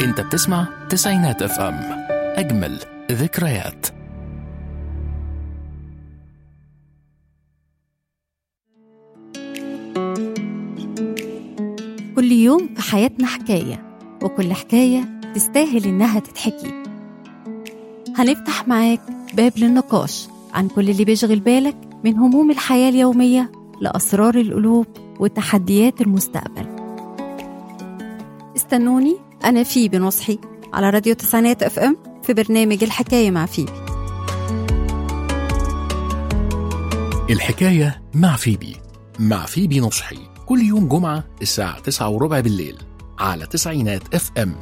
انت بتسمع تسعينات اف ام اجمل ذكريات كل يوم في حياتنا حكاية وكل حكاية تستاهل إنها تتحكي هنفتح معاك باب للنقاش عن كل اللي بيشغل بالك من هموم الحياة اليومية لأسرار القلوب وتحديات المستقبل استنوني أنا فيبي نصحي على راديو تسعينات اف ام في برنامج الحكاية مع فيبي الحكاية مع فيبي مع فيبي نصحي كل يوم جمعة الساعة تسعة وربع بالليل على تسعينات اف ام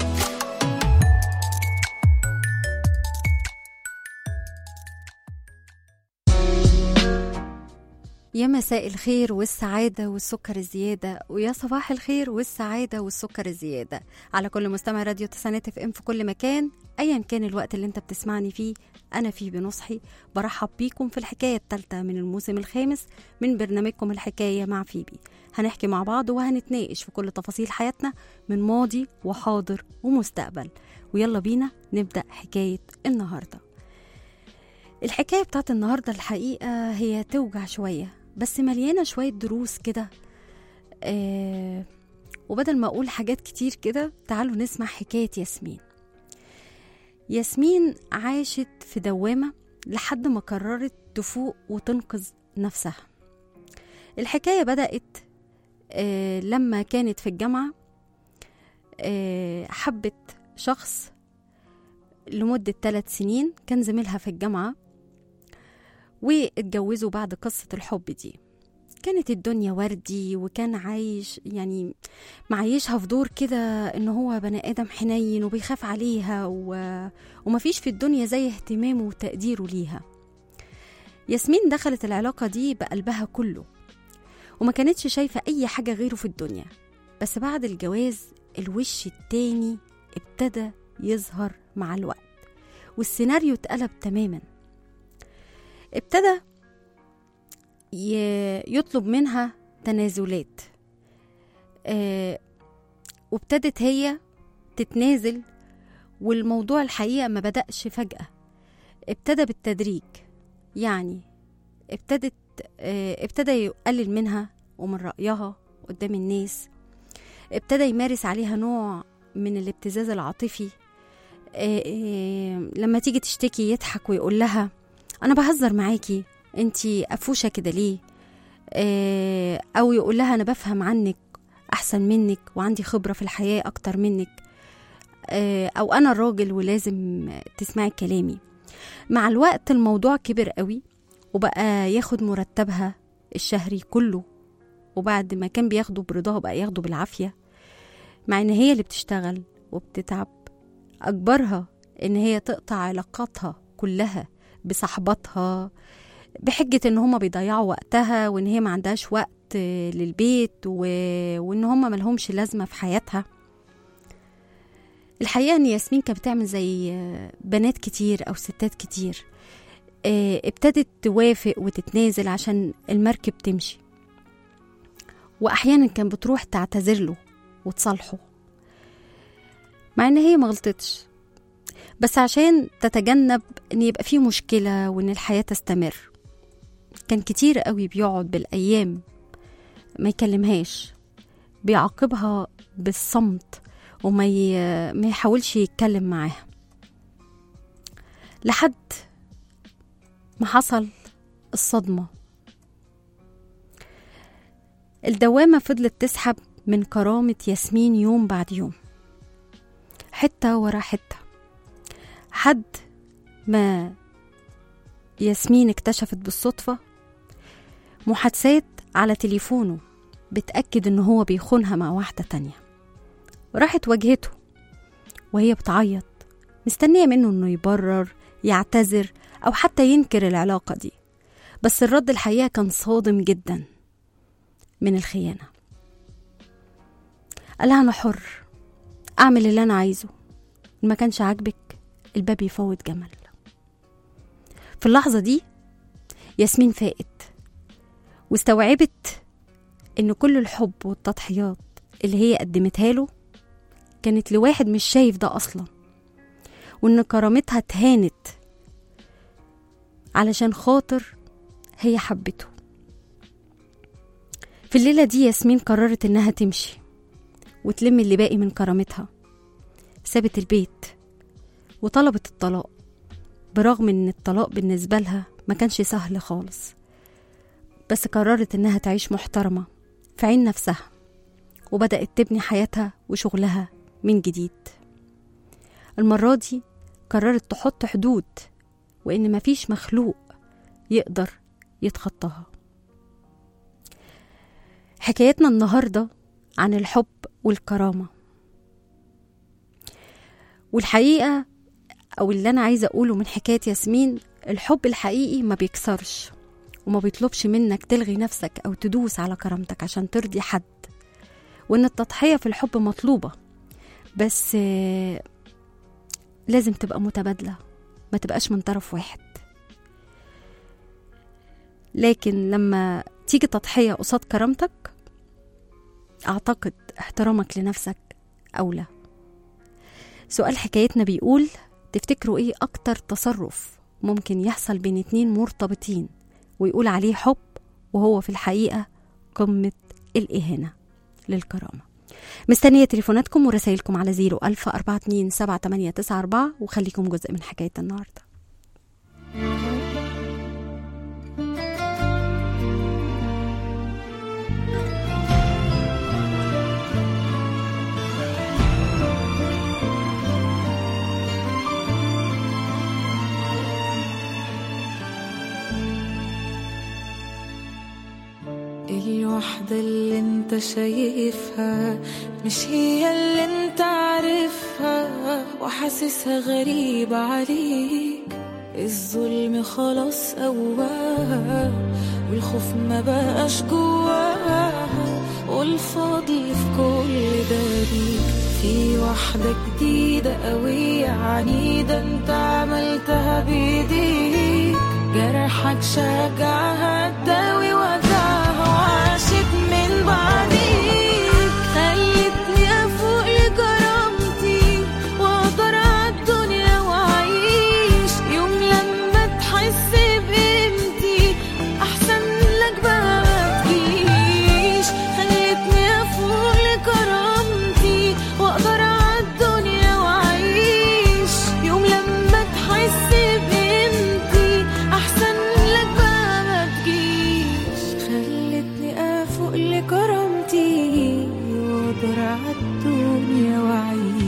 يا مساء الخير والسعادة والسكر الزيادة ويا صباح الخير والسعادة والسكر الزيادة على كل مستمع راديو تسعينات اف ام في كل مكان ايا كان الوقت اللي انت بتسمعني فيه انا فيه بنصحي برحب بيكم في الحكاية الثالثة من الموسم الخامس من برنامجكم الحكاية مع فيبي هنحكي مع بعض وهنتناقش في كل تفاصيل حياتنا من ماضي وحاضر ومستقبل ويلا بينا نبدأ حكاية النهاردة الحكاية بتاعت النهاردة الحقيقة هي توجع شوية بس مليانة شوية دروس كده آه وبدل ما أقول حاجات كتير كده تعالوا نسمع حكاية ياسمين ياسمين عاشت في دوامة لحد ما قررت تفوق وتنقذ نفسها الحكاية بدأت آه لما كانت في الجامعة آه حبت شخص لمدة ثلاث سنين كان زميلها في الجامعة واتجوزوا بعد قصة الحب دي كانت الدنيا وردي وكان عايش يعني معيشها في دور كده ان هو بني ادم حنين وبيخاف عليها و... ومفيش في الدنيا زي اهتمامه وتقديره ليها ياسمين دخلت العلاقة دي بقلبها كله وما كانتش شايفة أي حاجة غيره في الدنيا بس بعد الجواز الوش التاني ابتدى يظهر مع الوقت والسيناريو اتقلب تماما ابتدى يطلب منها تنازلات اه وابتدت هي تتنازل والموضوع الحقيقة ما بدأش فجأة ابتدى بالتدريج يعني ابتدت اه ابتدى يقلل منها ومن رأيها قدام الناس ابتدى يمارس عليها نوع من الابتزاز العاطفي اه لما تيجي تشتكي يضحك ويقول لها انا بهزر معاكي انتي قفوشه كده ليه اه او يقول لها انا بفهم عنك احسن منك وعندي خبره في الحياه اكتر منك اه او انا الراجل ولازم تسمعي كلامي مع الوقت الموضوع كبر قوي وبقى ياخد مرتبها الشهري كله وبعد ما كان بياخده برضاها بقى ياخده بالعافيه مع ان هي اللي بتشتغل وبتتعب اجبرها ان هي تقطع علاقاتها كلها بصحباتها بحجة ان هما بيضيعوا وقتها وان هي ما عندهاش وقت للبيت و... وان هما ملهمش لازمة في حياتها الحقيقة ان ياسمين كانت بتعمل زي بنات كتير او ستات كتير ابتدت توافق وتتنازل عشان المركب تمشي واحيانا كان بتروح تعتذر له وتصالحه مع ان هي مغلطتش بس عشان تتجنب ان يبقى في مشكلة وان الحياة تستمر كان كتير قوي بيقعد بالايام ما يكلمهاش بيعاقبها بالصمت وما ي... ما يحاولش يتكلم معاها لحد ما حصل الصدمة الدوامة فضلت تسحب من كرامة ياسمين يوم بعد يوم حتة ورا حتة حد ما ياسمين اكتشفت بالصدفة محادثات على تليفونه بتأكد ان هو بيخونها مع واحدة تانية راحت واجهته وهي بتعيط مستنية منه انه يبرر يعتذر او حتى ينكر العلاقة دي بس الرد الحقيقة كان صادم جدا من الخيانة قالها انا حر اعمل اللي انا عايزه ما كانش عاجبك الباب يفوت جمل في اللحظة دي ياسمين فاقت واستوعبت ان كل الحب والتضحيات اللي هي قدمتها له كانت لواحد مش شايف ده أصلا وإن كرامتها اتهانت علشان خاطر هي حبته في الليلة دي ياسمين قررت إنها تمشي وتلم اللي باقي من كرامتها سابت البيت وطلبت الطلاق برغم إن الطلاق بالنسبة لها ما كانش سهل خالص بس قررت إنها تعيش محترمة في عين نفسها وبدأت تبني حياتها وشغلها من جديد المرة دي قررت تحط حدود وإن مفيش مخلوق يقدر يتخطاها حكايتنا النهاردة عن الحب والكرامة والحقيقة أو اللي أنا عايزة أقوله من حكاية ياسمين الحب الحقيقي ما بيكسرش وما بيطلبش منك تلغي نفسك أو تدوس على كرامتك عشان ترضي حد وإن التضحية في الحب مطلوبة بس آه، لازم تبقى متبادلة ما تبقاش من طرف واحد لكن لما تيجي تضحية قصاد كرامتك أعتقد احترامك لنفسك أولى سؤال حكايتنا بيقول تفتكروا ايه أكتر تصرف ممكن يحصل بين اتنين مرتبطين ويقول عليه حب وهو في الحقيقة قمة الإهانة للكرامة مستنية تليفوناتكم ورسائلكم على زيرو ألف أربعة اتنين سبعة تمانية تسعة أربعة وخليكم جزء من حكاية النهاردة الوحدة اللي انت شايفها مش هي اللي انت عارفها وحاسسها غريبة عليك الظلم خلاص قواها والخوف ما بقاش جواها والفضل في كل ده ليك في واحدة جديدة قوية عنيدة انت عملتها بايديك جرحك شجعها تداوي وجعها وعاشت من بعديك خلتني افوق لكرامتي واقدر عالدنيا واعيش يوم لما تحس بقيمتي احسن لك بقى ما تجيش خلتني افوق لكرامتي واقدر عالدنيا واعيش يوم لما تحس بقيمتي احسن لك بقى ما تجيش خلتني افوق لكرامتي واقدر عالدنيا واعيش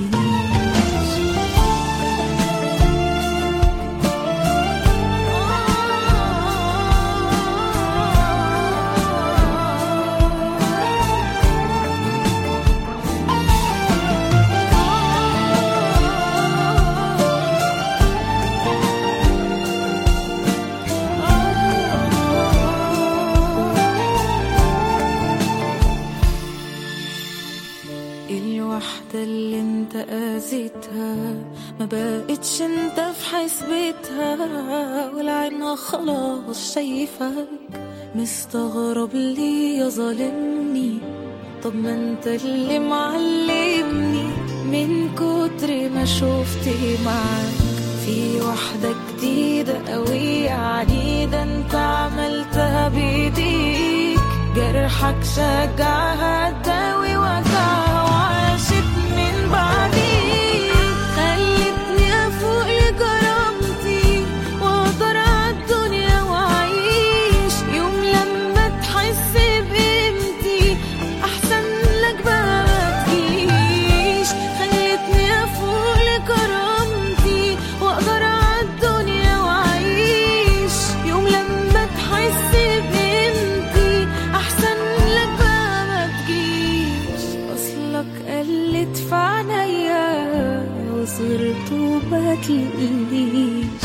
الوحدة اللي انت اذيتها ما بقتش انت في حسبتها والعينها خلاص شايفك مستغرب ليه يا ظالمني طب ما انت اللي معلمني من كتر ما شفت معاك في واحدة جديدة قوية عنيدة انت عملتها بايديك جرحك شجعها تداوي وجعها وعاشت من بعديك خلتني افوق لكرامتي واقدر عالدنيا واعيش يوم لما تحس بقيمتي احسن لك بقى ما تجيش خلتني افوق لكرامتي واقدر عالدنيا واعيش يوم لما تحس بقيمتي احسن لك بقى ما تجيش اصلك قلت في عينيا وصرت وما تلاقيش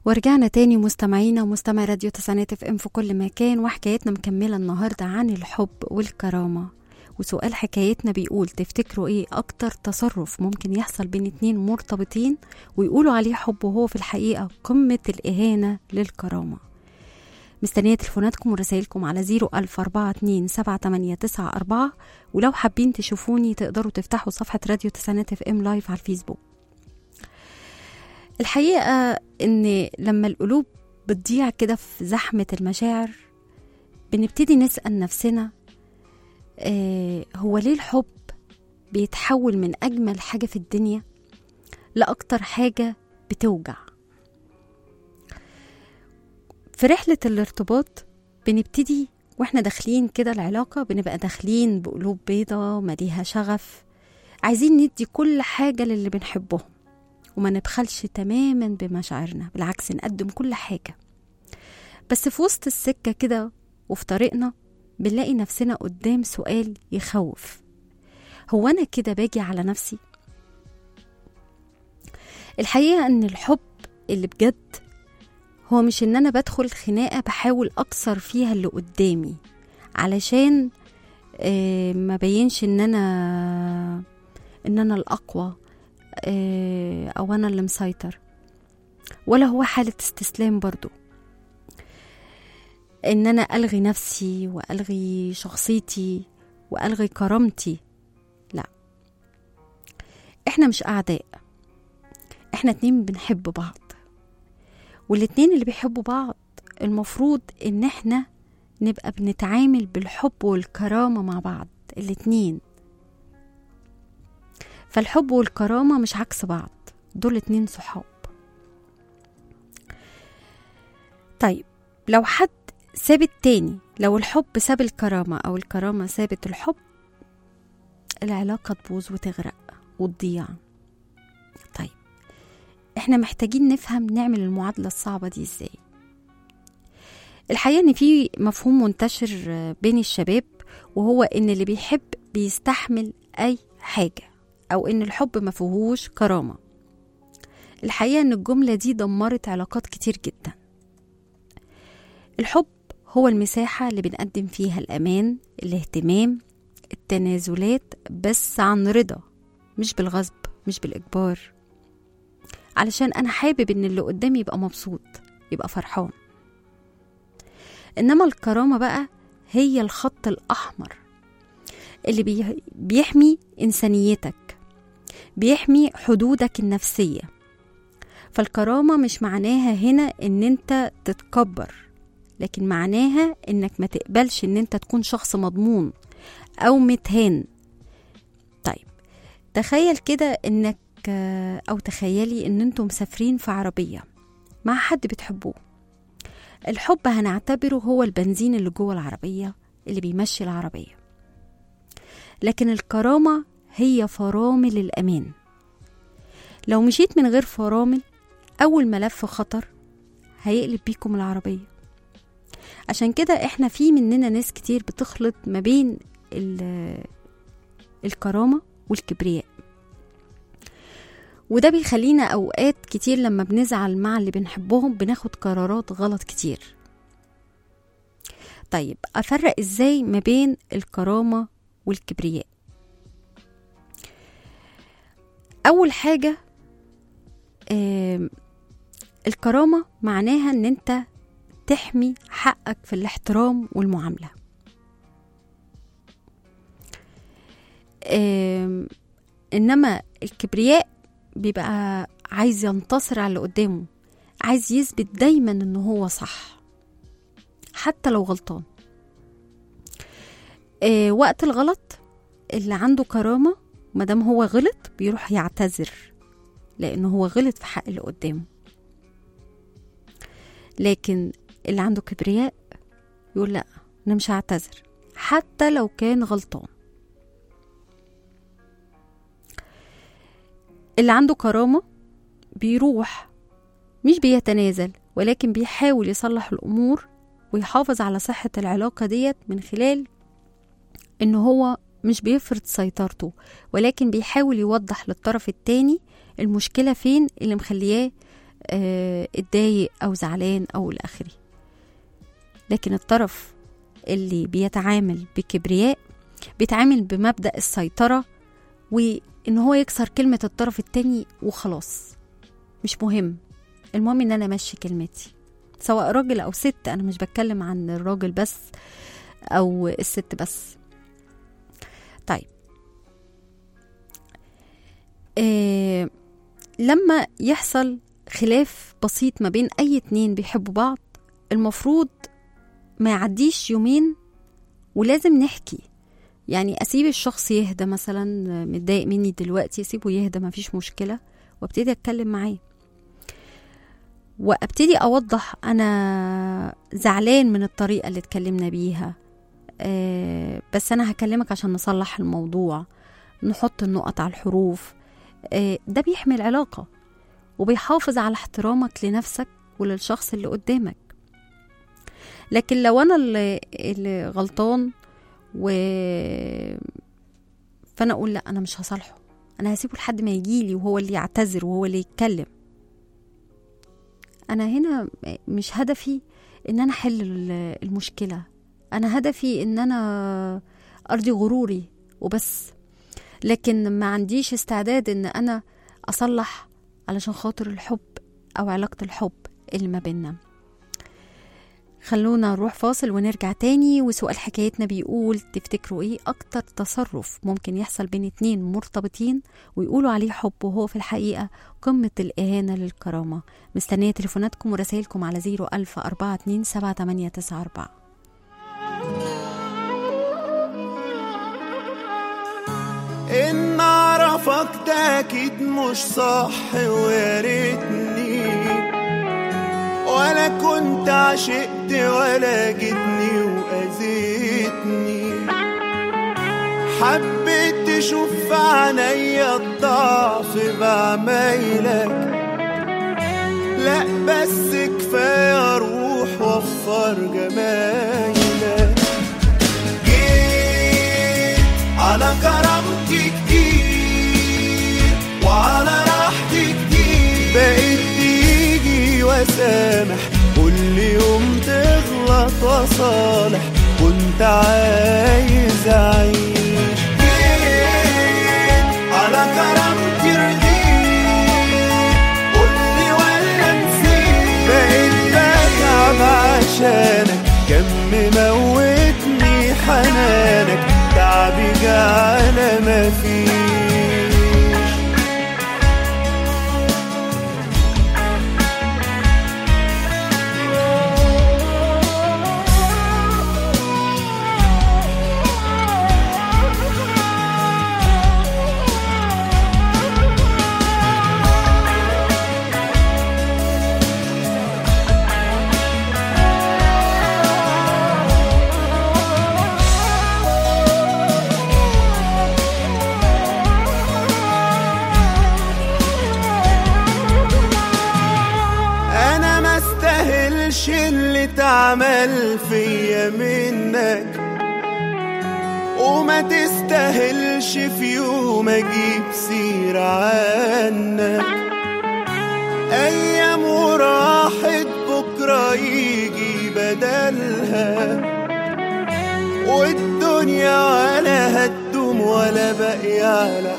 ورجعنا تاني مستمعينا ومستمع راديو تسعينات اف ام في كل مكان وحكايتنا مكملة النهاردة عن الحب والكرامة وسؤال حكايتنا بيقول تفتكروا ايه اكتر تصرف ممكن يحصل بين اتنين مرتبطين ويقولوا عليه حب وهو في الحقيقة قمة الإهانة للكرامة مستنية تليفوناتكم ورسائلكم على 010427894 ولو حابين تشوفوني تقدروا تفتحوا صفحة راديو تسعينات اف ام لايف على الفيسبوك الحقيقة إن لما القلوب بتضيع كده في زحمة المشاعر بنبتدي نسأل نفسنا آه هو ليه الحب بيتحول من أجمل حاجة في الدنيا لأكتر حاجة بتوجع في رحلة الارتباط بنبتدي واحنا داخلين كده العلاقة بنبقى داخلين بقلوب بيضة مليها شغف عايزين ندي كل حاجة للي بنحبهم وما نبخلش تماما بمشاعرنا بالعكس نقدم كل حاجة بس في وسط السكة كده وفي طريقنا بنلاقي نفسنا قدام سؤال يخوف هو أنا كده باجي على نفسي الحقيقة أن الحب اللي بجد هو مش ان انا بدخل خناقه بحاول اكسر فيها اللي قدامي علشان آه ما بينش ان انا ان انا الاقوى آه او انا اللي مسيطر ولا هو حاله استسلام برضو ان انا الغي نفسي والغي شخصيتي والغي كرامتي لا احنا مش اعداء احنا اتنين بنحب بعض والاتنين اللي بيحبوا بعض المفروض ان احنا نبقى بنتعامل بالحب والكرامة مع بعض الاتنين فالحب والكرامة مش عكس بعض دول اتنين صحاب طيب لو حد ساب التاني لو الحب ساب الكرامة أو الكرامة سابت الحب العلاقة تبوظ وتغرق وتضيع طيب احنا محتاجين نفهم نعمل المعادلة الصعبة دي ازاي الحقيقة ان في مفهوم منتشر بين الشباب وهو ان اللي بيحب بيستحمل اي حاجة او ان الحب ما فيهوش كرامة الحقيقة ان الجملة دي دمرت علاقات كتير جدا الحب هو المساحة اللي بنقدم فيها الأمان الاهتمام التنازلات بس عن رضا مش بالغصب مش بالإجبار علشان أنا حابب إن اللي قدامي يبقى مبسوط يبقى فرحان إنما الكرامة بقى هي الخط الأحمر اللي بي- بيحمي إنسانيتك بيحمي حدودك النفسية فالكرامة مش معناها هنا إن أنت تتكبر لكن معناها إنك ما تقبلش إن أنت تكون شخص مضمون أو متهان طيب تخيل كده إنك آه، أو تخيلي إن أنتم مسافرين في عربية مع حد بتحبوه الحب هنعتبره هو البنزين اللي جوه العربية اللي بيمشي العربية لكن الكرامة هي فرامل الأمان لو مشيت من غير فرامل أول ملف خطر هيقلب بيكم العربية عشان كده احنا في مننا ناس كتير بتخلط ما بين ال- الكرامة والكبرياء وده بيخلينا أوقات كتير لما بنزعل مع اللي بنحبهم بناخد قرارات غلط كتير طيب أفرق إزاي ما بين الكرامة والكبرياء أول حاجة آم، الكرامة معناها إن أنت تحمي حقك في الاحترام والمعاملة آم، إنما الكبرياء بيبقى عايز ينتصر على اللي قدامه عايز يثبت دايما إن هو صح حتى لو غلطان آه وقت الغلط اللي عنده كرامة مادام هو غلط بيروح يعتذر لأنه هو غلط في حق اللي قدامه لكن اللي عنده كبرياء يقول لا أنا مش هعتذر حتى لو كان غلطان اللي عنده كرامة بيروح مش بيتنازل ولكن بيحاول يصلح الأمور ويحافظ على صحة العلاقة ديت من خلال إن هو مش بيفرض سيطرته ولكن بيحاول يوضح للطرف التاني المشكلة فين اللي مخلياه آه، اتضايق او زعلان او الاخري لكن الطرف اللي بيتعامل بكبرياء بيتعامل بمبدأ السيطرة وإن هو يكسر كلمة الطرف التاني وخلاص مش مهم المهم إن أنا أمشي كلمتي سواء راجل أو ست أنا مش بتكلم عن الراجل بس أو الست بس طيب آه لما يحصل خلاف بسيط ما بين أي اتنين بيحبوا بعض المفروض ما يعديش يومين ولازم نحكي يعني اسيب الشخص يهدى مثلا متضايق مني دلوقتي اسيبه يهدى مفيش مشكله وابتدي اتكلم معاه وابتدي اوضح انا زعلان من الطريقه اللي اتكلمنا بيها آه بس انا هكلمك عشان نصلح الموضوع نحط النقط على الحروف آه ده بيحمي العلاقه وبيحافظ على احترامك لنفسك وللشخص اللي قدامك لكن لو انا اللي, اللي غلطان و فانا اقول لا انا مش هصالحه انا هسيبه لحد ما يجيلي وهو اللي يعتذر وهو اللي يتكلم انا هنا مش هدفي ان انا احل ال- المشكله انا هدفي ان انا ارضي غروري وبس لكن ما عنديش استعداد ان انا اصلح علشان خاطر الحب او علاقه الحب اللي ما بيننا خلونا نروح فاصل ونرجع تاني وسؤال حكايتنا بيقول تفتكروا ايه اكتر تصرف ممكن يحصل بين اتنين مرتبطين ويقولوا عليه حب وهو في الحقيقة قمة الإهانة للكرامة مستنية تليفوناتكم ورسائلكم على 01000 42 7894 ان اعرفك ده اكيد مش صح ويا ريتني ولا كنت عشقت ولا جيتني واذيتني حبيت تشوف في عينيا الضعف بعمايلك لا بس كفايه روح وفر جمايلك جيت على كرامتي كتير وعلى راحتي كتير بقيت تيجي واسامح كل يوم تغلط وصالح كنت عايز اعيش جيت على كرامتي رضيت قولي ولا نسيت بقيت بتعب عشانك كم موتني حنانك تعبي جعل مفيش انا ما استاهلش اللي اتعمل فيا منك وما تستاهلش في يوم اجيب سيرة عنك ايام وراحت بكرة يجي بدلها والدنيا ولا هتدوم ولا باقي على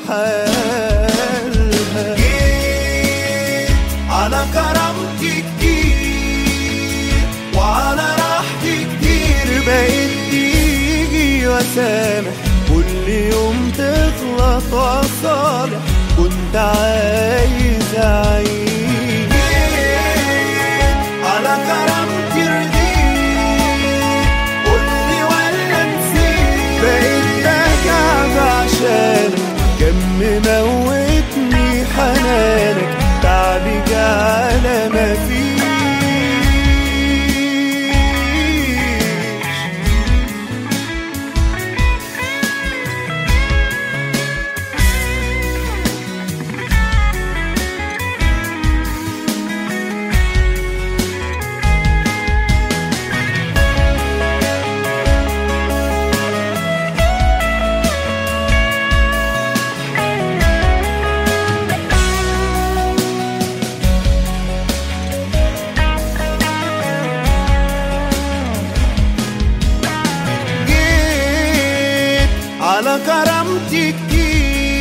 حالها جيت على كرامتي كتير وعلى راحتي كتير بقيت تيجي واسامح كل يوم تغلط وصالح كنت عايز اعيش جيت على كرامتي رضيت قولي ولا نسيت بقيت بتعب عشانك كم موتني حنانك تعبي جعل مفيش انا كرمتي كتير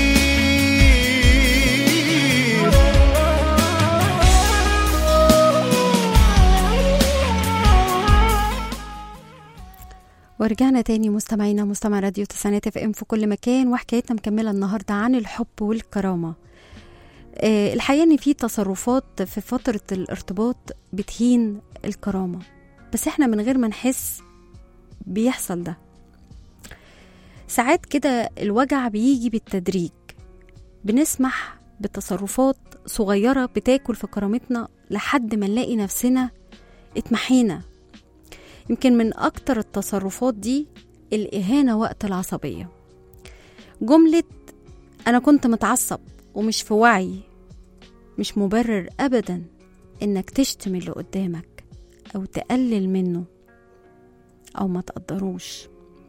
ورجعنا تاني مستمعينا مستمع راديو تسعينات اف ام في كل مكان وحكايتنا مكمله النهارده عن الحب والكرامه آه، الحقيقه ان في تصرفات في فتره الارتباط بتهين الكرامه بس احنا من غير ما نحس بيحصل ده ساعات كده الوجع بيجي بالتدريج بنسمح بتصرفات صغيرة بتاكل في كرامتنا لحد ما نلاقي نفسنا اتمحينا يمكن من أكتر التصرفات دي الإهانة وقت العصبية جملة أنا كنت متعصب ومش في وعي مش مبرر أبدا إنك تشتم اللي قدامك أو تقلل منه أو ما تقدروش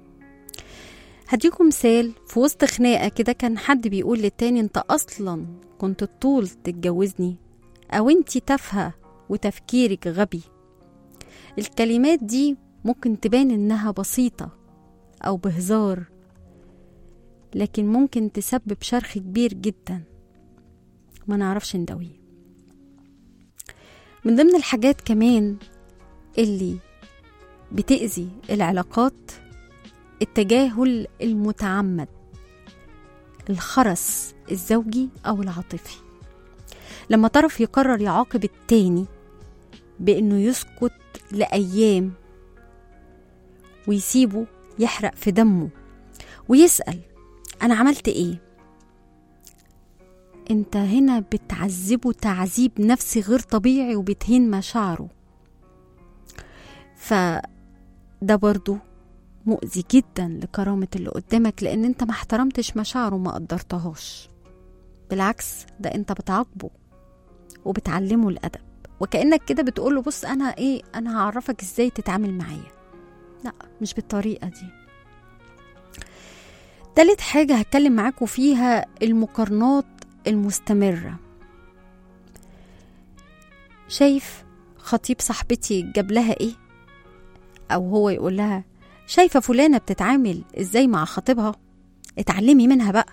هديكم مثال في وسط خناقة كده كان حد بيقول للتاني انت أصلا كنت الطول تتجوزني أو انتي تافهة وتفكيرك غبي الكلمات دي ممكن تبان إنها بسيطة أو بهزار لكن ممكن تسبب شرخ كبير جدا ما نعرفش نداويه من ضمن الحاجات كمان اللي بتأذي العلاقات التجاهل المتعمد الخرس الزوجي أو العاطفي لما طرف يقرر يعاقب التاني بإنه يسكت لأيام ويسيبه يحرق في دمه ويسأل أنا عملت إيه؟ أنت هنا بتعذبه تعذيب نفسي غير طبيعي وبتهين مشاعره فده برضو مؤذي جدا لكرامة اللي قدامك لأن أنت ما احترمتش مشاعره وما قدرتهاش بالعكس ده أنت بتعاقبه وبتعلمه الأدب وكأنك كده بتقوله بص أنا إيه أنا هعرفك إزاي تتعامل معايا لا مش بالطريقة دي تالت حاجة هتكلم معاكم فيها المقارنات المستمرة شايف خطيب صاحبتي جاب لها ايه او هو يقول لها شايفة فلانة بتتعامل ازاي مع خطيبها اتعلمي منها بقى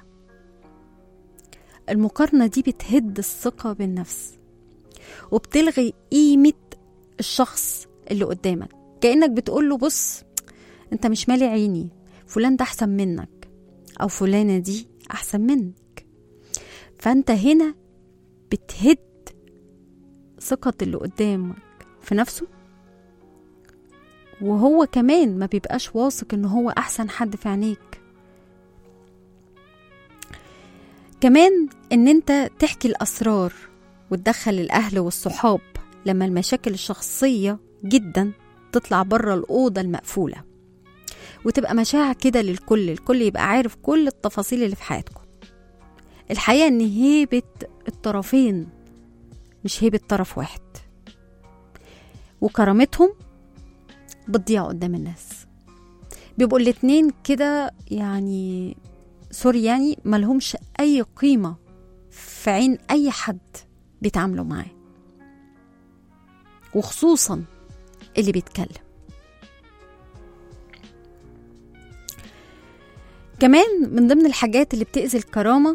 المقارنة دي بتهد الثقة بالنفس وبتلغي قيمة الشخص اللي قدامك كأنك بتقوله بص انت مش مالي عيني فلان ده احسن منك او فلانة دي احسن منك فانت هنا بتهد ثقة اللي قدامك في نفسه وهو كمان ما بيبقاش واثق ان هو احسن حد في عينيك كمان ان انت تحكي الاسرار وتدخل الاهل والصحاب لما المشاكل الشخصية جدا تطلع بره الأوضة المقفولة وتبقى مشاعر كده للكل الكل يبقى عارف كل التفاصيل اللي في حياتكم الحقيقة ان هيبة الطرفين مش هيبة طرف واحد وكرامتهم بتضيع قدام الناس بيبقوا الاتنين كده يعني سوري يعني ملهمش اي قيمة في عين اي حد بيتعاملوا معاه وخصوصا اللي بيتكلم كمان من ضمن الحاجات اللي بتأذي الكرامة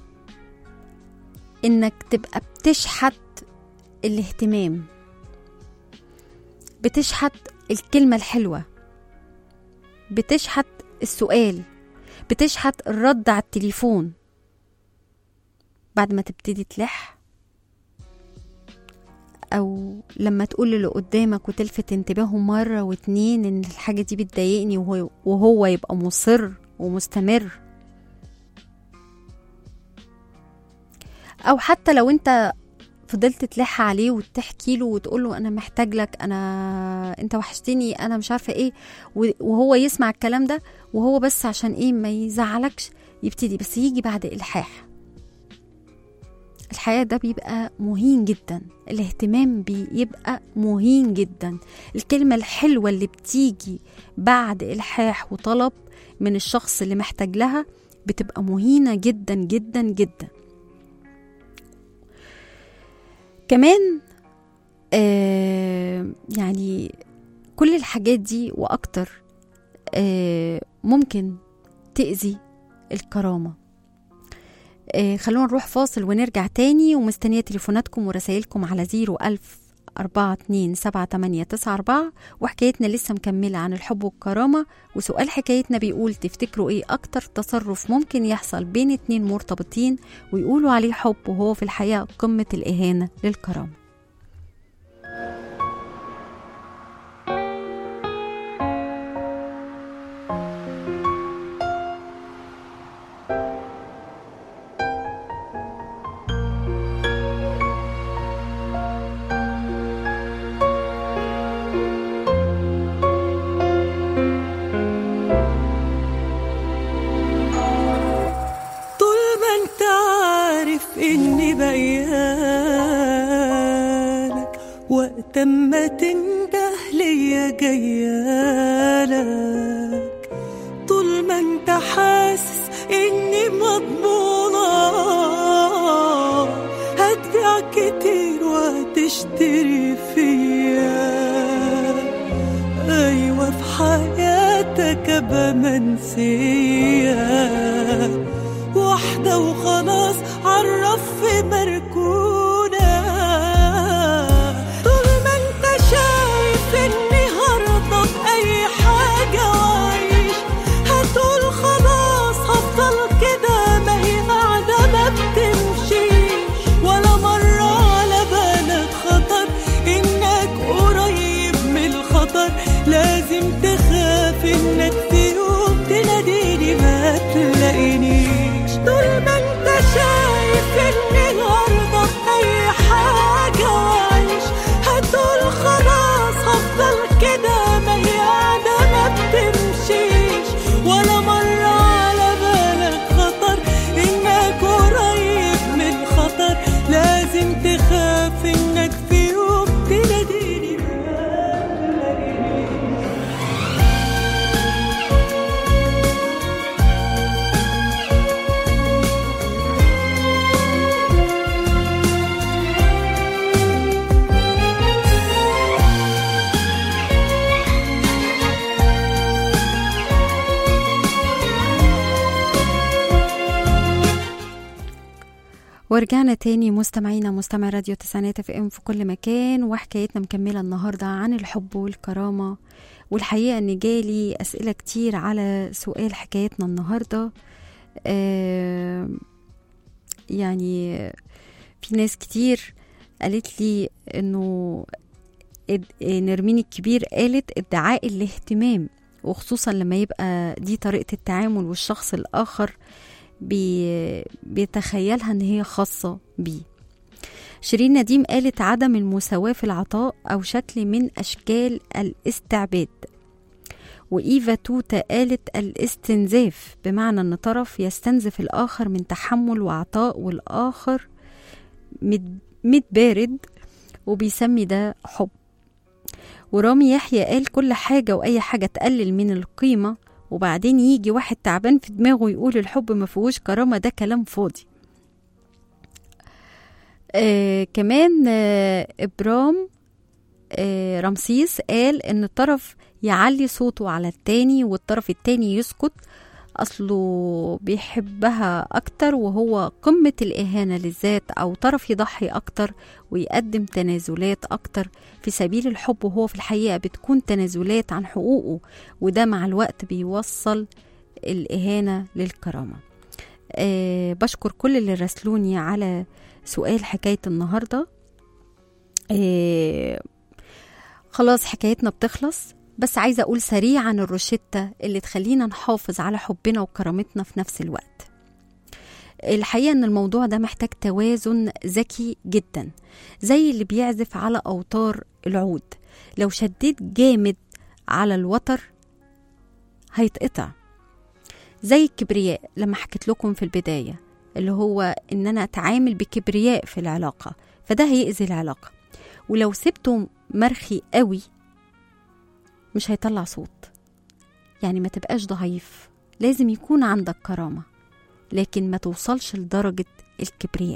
انك تبقى بتشحت الاهتمام بتشحت الكلمة الحلوة بتشحت السؤال بتشحت الرد على التليفون بعد ما تبتدي تلح او لما تقول اللي قدامك وتلفت انتباهه مرة واتنين ان الحاجة دي بتضايقني وهو, وهو يبقى مصر ومستمر او حتى لو انت فضلت تلح عليه وتحكي له وتقول له انا محتاج لك انا انت وحشتني انا مش عارفه ايه وهو يسمع الكلام ده وهو بس عشان ايه ما يزعلكش يبتدي بس يجي بعد الحاح الحياة ده بيبقى مهين جدا الاهتمام بيبقى مهين جدا الكلمة الحلوة اللي بتيجي بعد إلحاح وطلب من الشخص اللي محتاج لها بتبقى مهينة جدا جدا جدا كمان آه يعني كل الحاجات دي وأكتر آه ممكن تأذي الكرامة آه خلونا نروح فاصل ونرجع تاني ومستنية تليفوناتكم ورسائلكم على زيرو ألف أربعة اتنين سبعة تمانية تسعة أربعة وحكايتنا لسه مكملة عن الحب والكرامة وسؤال حكايتنا بيقول تفتكروا إيه أكتر تصرف ممكن يحصل بين اتنين مرتبطين ويقولوا عليه حب وهو في الحقيقة قمة الإهانة للكرامة طول ما انت عارف اني بيالك وقت ما تنده ليا جيالك طول ما انت حاسس اني مضمونة هتبيع كتير وهتشتري فيا أيوة في حياتك أبقى منسية واحدة وخلاص عرف في مركونة طول ما انت شايف اني هرضى بأي حاجة وعيش هتقول خلاص هفضل كده ما هي قاعدة ما بتمشيش ولا مرة على بالك خطر انك قريب من الخطر لازم تخاف انك في يوم تناديني ما تلاقينيش طول ما انت شايف اني الارض باي حاجة وعيش هتقول خلاص هفضل كده ما هي قاعدة ما بتمشيش ولا مرة على بالك خطر انك قريب من الخطر لازم تخاف انك في يوم تناديني ما تلاقينيش ورجعنا تاني مستمعينا مستمع راديو تسعينات اف ام في كل مكان وحكايتنا مكملة النهاردة عن الحب والكرامة والحقيقة ان جالي اسئلة كتير على سؤال حكايتنا النهاردة آه يعني في ناس كتير قالت لي انه اد- نرمين الكبير قالت ادعاء الاهتمام وخصوصا لما يبقى دي طريقة التعامل والشخص الآخر بي بيتخيلها ان هي خاصة بيه شيرين نديم قالت عدم المساواة في العطاء أو شكل من أشكال الاستعباد وإيفا توتا قالت الاستنزاف بمعنى أن طرف يستنزف الآخر من تحمل وعطاء والآخر مت- متبارد وبيسمي ده حب ورامي يحيى قال كل حاجة وأي حاجة تقلل من القيمة وبعدين يجي واحد تعبان في دماغه يقول الحب ما فيهوش كرامة ده كلام فاضي آه كمان آه إبرام آه رمسيس قال إن الطرف يعلي صوته على التاني والطرف التاني يسكت أصله بيحبها أكتر وهو قمة الإهانة للذات أو طرف يضحي أكتر ويقدم تنازلات أكتر في سبيل الحب وهو في الحقيقة بتكون تنازلات عن حقوقه وده مع الوقت بيوصل الإهانة للكرامة أه بشكر كل اللي راسلوني على سؤال حكاية النهاردة أه خلاص حكايتنا بتخلص بس عايزة أقول سريعا الروشتة اللي تخلينا نحافظ على حبنا وكرامتنا في نفس الوقت الحقيقة أن الموضوع ده محتاج توازن ذكي جدا زي اللي بيعزف على أوتار العود لو شديت جامد على الوتر هيتقطع زي الكبرياء لما حكيت لكم في البداية اللي هو ان انا اتعامل بكبرياء في العلاقة فده هيأذي العلاقة ولو سبته مرخي قوي مش هيطلع صوت يعني ما تبقاش ضعيف لازم يكون عندك كرامة لكن ما توصلش لدرجة الكبرياء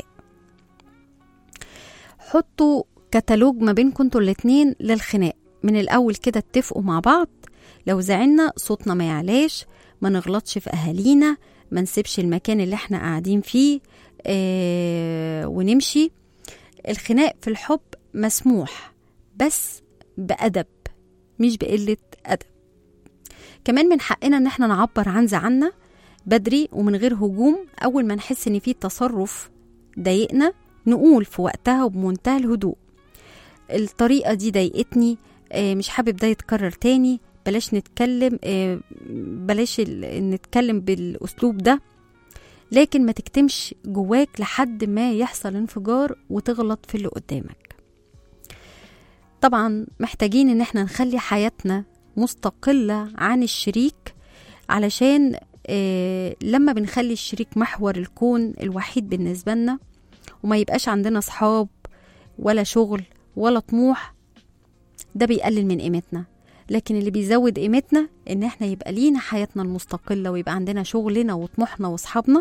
حطوا كتالوج ما بينكم انتوا الاتنين للخناق من الأول كده اتفقوا مع بعض لو زعلنا صوتنا ما يعلاش ما نغلطش في أهالينا ما نسيبش المكان اللي احنا قاعدين فيه آه ونمشي الخناق في الحب مسموح بس بأدب مش بقلة أدب كمان من حقنا ان احنا نعبر عن زعلنا بدري ومن غير هجوم اول ما نحس ان في تصرف ضايقنا نقول في وقتها وبمنتهى الهدوء الطريقة دي ضايقتني آه، مش حابب ده يتكرر تاني بلاش نتكلم آه، بلاش ال- نتكلم بالأسلوب ده لكن ما تكتمش جواك لحد ما يحصل انفجار وتغلط في اللي قدامك طبعا محتاجين ان احنا نخلي حياتنا مستقلة عن الشريك علشان آه، لما بنخلي الشريك محور الكون الوحيد بالنسبة لنا وما يبقاش عندنا صحاب ولا شغل ولا طموح ده بيقلل من قيمتنا لكن اللي بيزود قيمتنا ان احنا يبقى لينا حياتنا المستقلة ويبقى عندنا شغلنا وطموحنا واصحابنا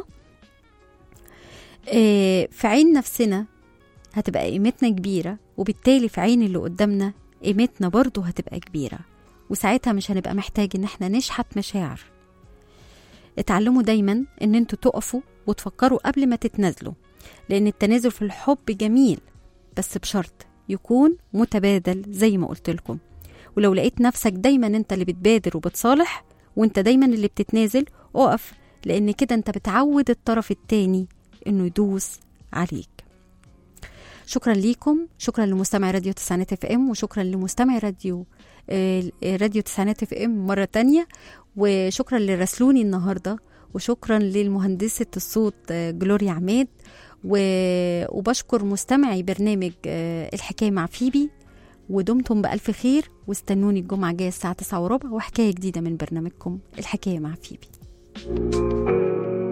آه، في عين نفسنا هتبقى قيمتنا كبيرة وبالتالي في عين اللي قدامنا قيمتنا برضو هتبقى كبيرة وساعتها مش هنبقى محتاج ان احنا نشحت مشاعر اتعلموا دايما ان انتوا تقفوا وتفكروا قبل ما تتنازلوا لان التنازل في الحب جميل بس بشرط يكون متبادل زي ما قلت لكم ولو لقيت نفسك دايما انت اللي بتبادر وبتصالح وانت دايما اللي بتتنازل اقف لان كده انت بتعود الطرف التاني انه يدوس عليك شكرا ليكم شكرا لمستمع راديو تسعينات اف ام وشكرا لمستمع راديو آه، راديو تسعينات اف ام مرة تانية وشكرا اللي راسلوني النهاردة وشكرا للمهندسة الصوت آه، جلوريا عماد و- وبشكر مستمعي برنامج آه، الحكاية مع فيبي ودمتم بألف خير واستنوني الجمعة الجاية الساعة 9 وربع وحكاية جديدة من برنامجكم الحكاية مع فيبي